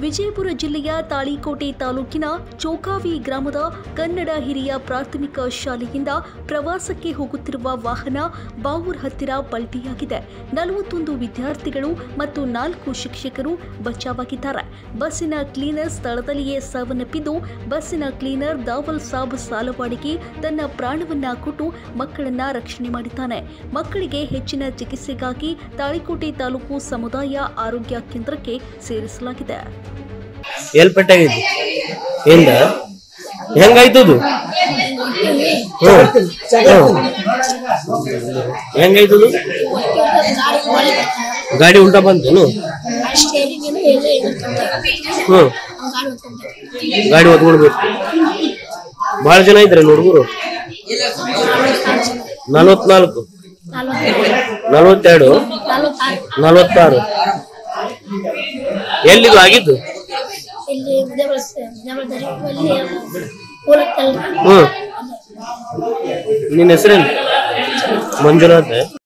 ವಿಜಯಪುರ ಜಿಲ್ಲೆಯ ತಾಳಿಕೋಟೆ ತಾಲೂಕಿನ ಚೋಕಾವಿ ಗ್ರಾಮದ ಕನ್ನಡ ಹಿರಿಯ ಪ್ರಾಥಮಿಕ ಶಾಲೆಯಿಂದ ಪ್ರವಾಸಕ್ಕೆ ಹೋಗುತ್ತಿರುವ ವಾಹನ ಬಾವೂರ್ ಹತ್ತಿರ ಪಲ್ಟಿಯಾಗಿದೆ ನಲವತ್ತೊಂದು ವಿದ್ಯಾರ್ಥಿಗಳು ಮತ್ತು ನಾಲ್ಕು ಶಿಕ್ಷಕರು ಬಚಾವಾಗಿದ್ದಾರೆ ಬಸ್ಸಿನ ಕ್ಲೀನರ್ ಸ್ಥಳದಲ್ಲಿಯೇ ಸಾವನ್ನಪ್ಪಿದ್ದು ಬಸ್ಸಿನ ಕ್ಲೀನರ್ ದಾವಲ್ ಸಾಬ್ ಸಾಲವಾಡಿಗೆ ತನ್ನ ಪ್ರಾಣವನ್ನ ಕೊಟ್ಟು ಮಕ್ಕಳನ್ನ ರಕ್ಷಣೆ ಮಾಡಿದ್ದಾನೆ ಮಕ್ಕಳಿಗೆ ಹೆಚ್ಚಿನ ಚಿಕಿತ್ಸೆಗಾಗಿ ತಾಳಿಕೋಟೆ ತಾಲೂಕು ಸಮುದಾಯ ಆರೋಗ್ಯ ಕೇಂದ್ರಕ್ಕೆ ಸೇರಿಸಲಾಗಿದೆ ಎಲ್ಲಿ ಪೆಟ್ಟಾಗೈತಿ ಹಿಂದ ಹೆಂಗಾಯ್ತದು ಹೆಂಗಾಯ್ತದು ಗಾಡಿ ಉಲ್ಟಾ ಬಂತೇನು ಹ್ಮ್ ಗಾಡಿ ಹೊತ್ಕೊಳ್ಬೇಕು ಬಹಳ ಜನ ಇದ್ರೆ ಹುಡುಗರು ನಲವತ್ನಾಲ್ಕು ನಲವತ್ತೆರಡು ನಲವತ್ತಾರು ಎಲ್ಲಿದು ಆಗಿದ್ದು ಇಲ್ಲಿ ವಿದ್ಯಾಭ್ಯಾಸ ಊರಕ್ಕಲ್ಲ ಹ್ಮ್ ನಿನ್ನ ಹೆಸರೇನು ಮಂಜುನಾಥ್